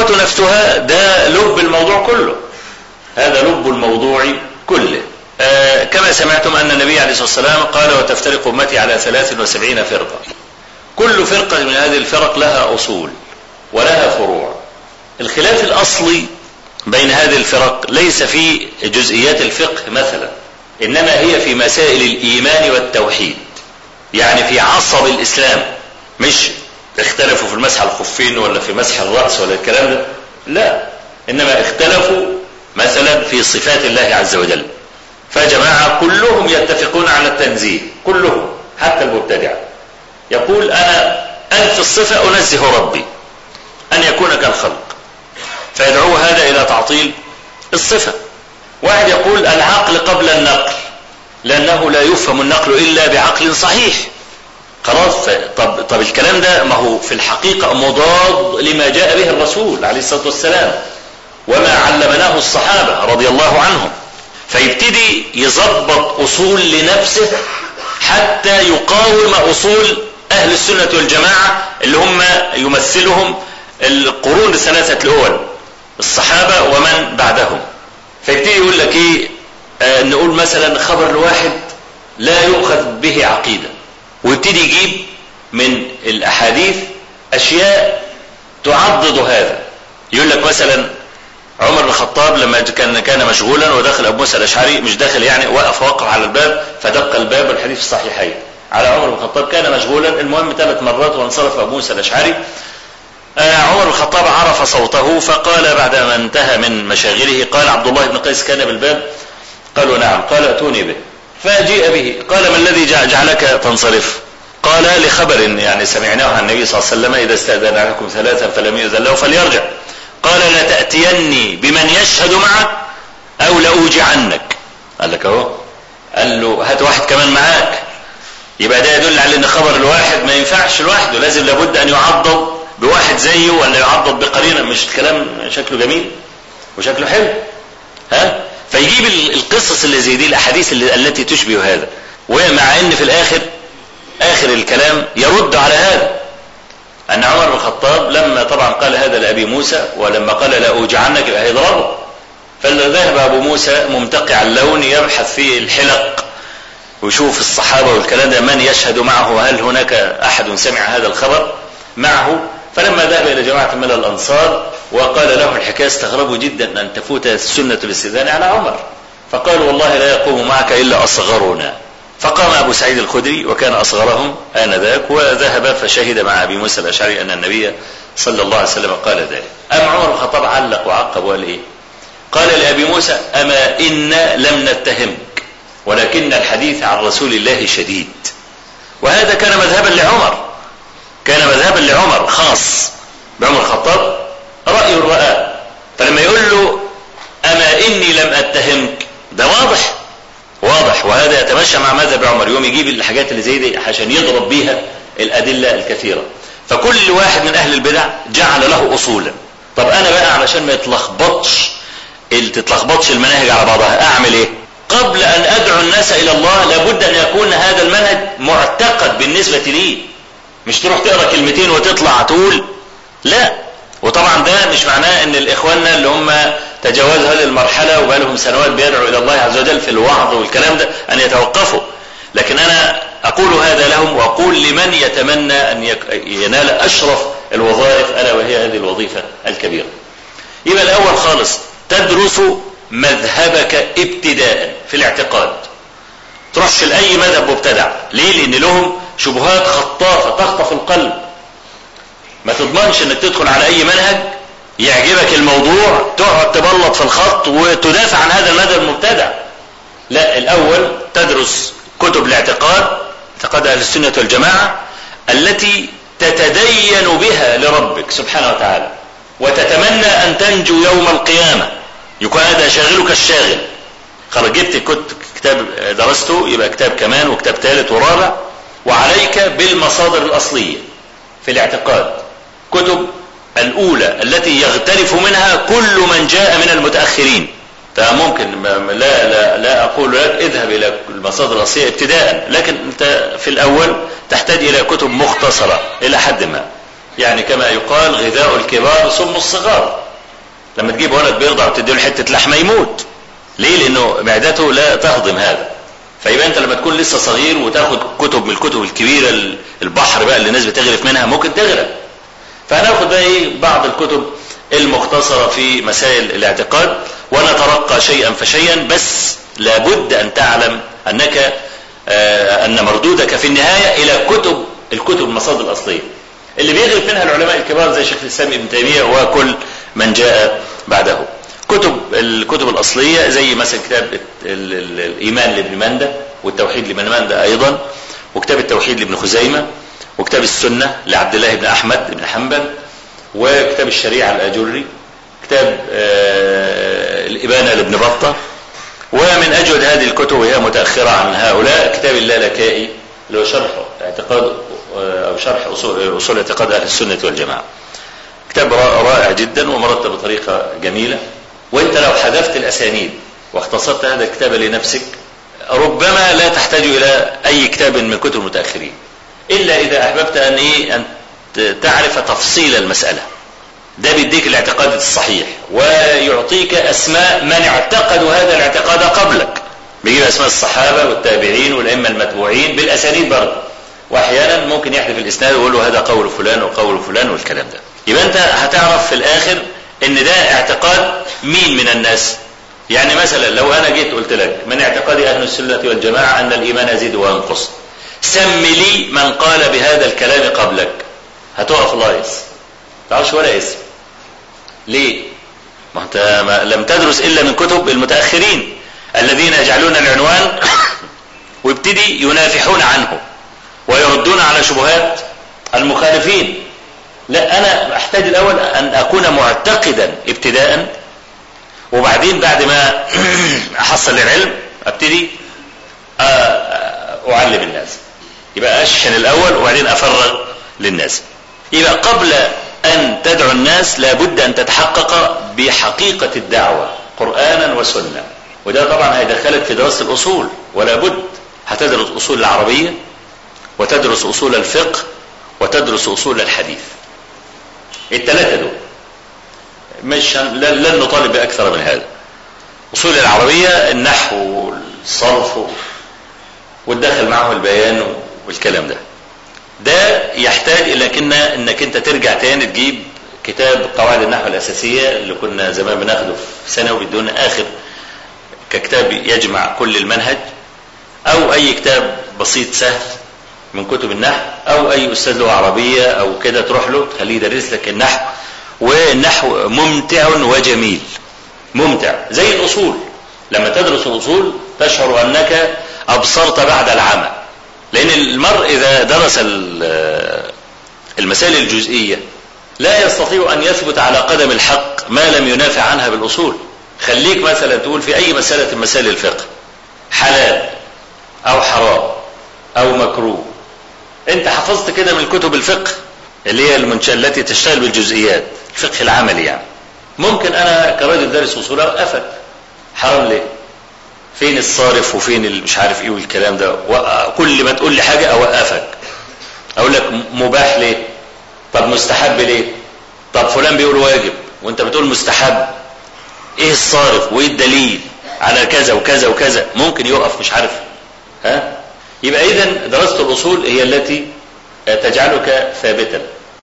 الفرقة نفسها ده لب الموضوع كله هذا لب الموضوع كله آه كما سمعتم أن النبي عليه الصلاة والسلام قال وتفترق أمتي على 73 فرقة كل فرقة من هذه الفرق لها أصول ولها فروع الخلاف الأصلي بين هذه الفرق ليس في جزئيات الفقه مثلا إنما هي في مسائل الإيمان والتوحيد يعني في عصب الإسلام مش اختلفوا في المسح على الخفين ولا في مسح الرأس ولا الكلام ده لا إنما اختلفوا مثلا في صفات الله عز وجل فجماعة كلهم يتفقون على التنزيه كلهم حتى المبتدع يقول أنا أنفي الصفة أنزه ربي أن يكون كالخلق فيدعو هذا إلى تعطيل الصفة واحد يقول العقل قبل النقل لأنه لا يفهم النقل إلا بعقل صحيح خلاص طب, طب الكلام ده ما هو في الحقيقة مضاد لما جاء به الرسول عليه الصلاة والسلام وما علمناه الصحابة رضي الله عنهم فيبتدي يظبط أصول لنفسه حتى يقاوم أصول أهل السنة والجماعة اللي هم يمثلهم القرون الثلاثة الأول الصحابة ومن بعدهم فيبتدي يقول لك ايه آه نقول مثلا خبر الواحد لا يؤخذ به عقيدة ويبتدي يجيب من الأحاديث أشياء تعضد هذا يقول لك مثلا عمر بن الخطاب لما كان كان مشغولا ودخل ابو موسى الاشعري مش داخل يعني وقف وقف على الباب فدق الباب والحديث الصحيحين على عمر بن الخطاب كان مشغولا المهم ثلاث مرات وانصرف ابو موسى الاشعري آه عمر بن الخطاب عرف صوته فقال بعد ما انتهى من مشاغله قال عبد الله بن قيس كان بالباب قالوا نعم قال اتوني به فجيء به قال ما الذي جعلك تنصرف قال لخبر يعني سمعناه عن النبي صلى الله عليه وسلم اذا استاذن عليكم ثلاثا فلم يؤذن له فليرجع قال لتأتيني بمن يشهد معك أو لأوجعنك قال لك أهو قال له هات واحد كمان معاك يبقى ده يدل على ان خبر الواحد ما ينفعش لوحده لازم لابد ان يعضد بواحد زيه ولا يعضد بقرينه مش الكلام شكله جميل وشكله حلو ها فيجيب القصص اللي زي دي الاحاديث اللي التي تشبه هذا ومع ان في الاخر اخر الكلام يرد على هذا أن عمر بن الخطاب لما طبعا قال هذا لأبي موسى ولما قال لأوجعنك يبقى هيضربه فذهب أبو موسى ممتقع اللون يبحث في الحلق ويشوف الصحابة والكلام ده من يشهد معه هل هناك أحد سمع هذا الخبر معه فلما ذهب إلى جماعة من الأنصار وقال له الحكاية استغربوا جدا أن تفوت سنة الاستئذان على عمر فقالوا والله لا يقوم معك إلا أصغرنا فقام أبو سعيد الخدري وكان أصغرهم آنذاك وذهب فشهد مع أبي موسى الأشعري أن النبي صلى الله عليه وسلم قال ذلك أم عمر بن الخطاب علق وعقب وقال إيه قال لأبي موسى أما إنا لم نتهمك ولكن الحديث عن رسول الله شديد وهذا كان مذهبا لعمر كان مذهبا لعمر خاص بعمر الخطاب رأي رآه فلما يقول له أما إني لم أتهمك ده واضح واضح وهذا يتمشى مع مذهب عمر يوم يجيب الحاجات اللي زي دي عشان يضرب بيها الأدلة الكثيرة فكل واحد من أهل البدع جعل له أصولا طب أنا بقى علشان ما يتلخبطش تتلخبطش المناهج على بعضها أعمل إيه قبل أن أدعو الناس إلى الله لابد أن يكون هذا المنهج معتقد بالنسبة لي مش تروح تقرأ كلمتين وتطلع تقول لا وطبعا ده مش معناه ان الاخواننا اللي هم تجاوزوا هذه المرحلة وبقى لهم سنوات بيدعوا الى الله عز وجل في الوعظ والكلام ده ان يتوقفوا لكن انا اقول هذا لهم واقول لمن يتمنى ان ينال اشرف الوظائف الا وهي هذه الوظيفة الكبيرة يبقى الاول خالص تدرس مذهبك ابتداء في الاعتقاد تروحش لاي مذهب مبتدع ليه لان لهم شبهات خطافة تخطف القلب ما تضمنش انك تدخل على اي منهج يعجبك الموضوع تقعد تبلط في الخط وتدافع عن هذا المذهب المبتدع لا الاول تدرس كتب الاعتقاد اعتقاد اهل السنه والجماعه التي تتدين بها لربك سبحانه وتعالى وتتمنى ان تنجو يوم القيامه يكون هذا شاغلك الشاغل خلاص جبت كنت كتاب درسته يبقى كتاب كمان وكتاب ثالث ورابع وعليك بالمصادر الاصليه في الاعتقاد كتب الأولى التي يغترف منها كل من جاء من المتأخرين فممكن لا لا لا أقول لك اذهب إلى المصادر الأصلية ابتداء لكن أنت في الأول تحتاج إلى كتب مختصرة إلى حد ما يعني كما يقال غذاء الكبار سم الصغار لما تجيب ولد بيرضع وتديله حته لحمه يموت ليه لانه معدته لا تهضم هذا فيبقى انت لما تكون لسه صغير وتاخد كتب من الكتب الكبيره البحر بقى اللي الناس بتغرف منها ممكن تغرق فهناخد بقى ايه بعض الكتب المختصره في مسائل الاعتقاد ونترقى شيئا فشيئا بس لابد ان تعلم انك آه ان مردودك في النهايه الى كتب الكتب المصادر الاصليه اللي بيغرف منها العلماء الكبار زي شيخ الاسلام ابن تيميه وكل من جاء بعده كتب الكتب الاصليه زي مثلا كتاب الايمان لابن منده والتوحيد لابن منده ايضا وكتاب التوحيد لابن خزيمه وكتاب السنه لعبد الله بن احمد بن حنبل وكتاب الشريعه الاجري كتاب الابانه لابن بطه ومن اجود هذه الكتب وهي متاخره عن هؤلاء كتاب اللالكائي اللي هو شرح اعتقاد او شرح اصول اصول اعتقاد اهل السنه والجماعه كتاب رائع جدا ومرتب بطريقه جميله وانت لو حذفت الاسانيد واختصرت هذا الكتاب لنفسك ربما لا تحتاج الى اي كتاب من كتب المتاخرين الا اذا احببت ان ايه ان تعرف تفصيل المساله ده بيديك الاعتقاد الصحيح ويعطيك اسماء من اعتقدوا هذا الاعتقاد قبلك بيجيب اسماء الصحابه والتابعين والائمه المتبوعين بالاسانيد برضه واحيانا ممكن يحذف الاسناد ويقول له هذا قول فلان وقول فلان والكلام ده يبقى انت هتعرف في الاخر ان ده اعتقاد مين من الناس يعني مثلا لو انا جيت قلت لك من اعتقاد اهل السنه والجماعه ان الايمان يزيد وينقص سم لي من قال بهذا الكلام قبلك هتقف لايص تعرفش ولا اسم ليه ما انت ما لم تدرس الا من كتب المتاخرين الذين يجعلون العنوان ويبتدي ينافحون عنه ويردون على شبهات المخالفين لا انا احتاج الاول ان اكون معتقدا ابتداء وبعدين بعد ما احصل العلم ابتدي اعلم الناس يبقى اشحن الاول وبعدين افرغ للناس يبقى قبل ان تدعو الناس لابد ان تتحقق بحقيقه الدعوه قرانا وسنه وده طبعا هيدخلك في دراسه الاصول ولا بد هتدرس اصول العربيه وتدرس اصول الفقه وتدرس اصول الحديث الثلاثه دول مش لن نطالب باكثر من هذا اصول العربيه النحو والصرف والدخل معه البيان والكلام ده ده يحتاج الى كنا انك انت ترجع تاني تجيب كتاب قواعد النحو الاساسيه اللي كنا زمان بناخده في ثانوي بدون اخر ككتاب يجمع كل المنهج او اي كتاب بسيط سهل من كتب النحو او اي استاذ لغه عربيه او كده تروح له تخليه يدرس لك النحو والنحو ممتع وجميل ممتع زي الاصول لما تدرس الاصول تشعر انك ابصرت بعد العمى لان المرء اذا درس المسائل الجزئيه لا يستطيع ان يثبت على قدم الحق ما لم ينافع عنها بالاصول خليك مثلا تقول في اي مساله من مسائل الفقه حلال او حرام او مكروه انت حفظت كده من كتب الفقه اللي هي المنشأة التي تشتغل بالجزئيات الفقه العملي يعني ممكن انا كراجل دارس اصول اوقفك حرام ليه فين الصارف وفين مش عارف ايه والكلام ده وكل ما تقول لي حاجه اوقفك اقول لك مباح ليه طب مستحب ليه طب فلان بيقول واجب وانت بتقول مستحب ايه الصارف وايه الدليل على كذا وكذا وكذا ممكن يقف مش عارف ها يبقى اذا دراسه الاصول هي التي تجعلك ثابتا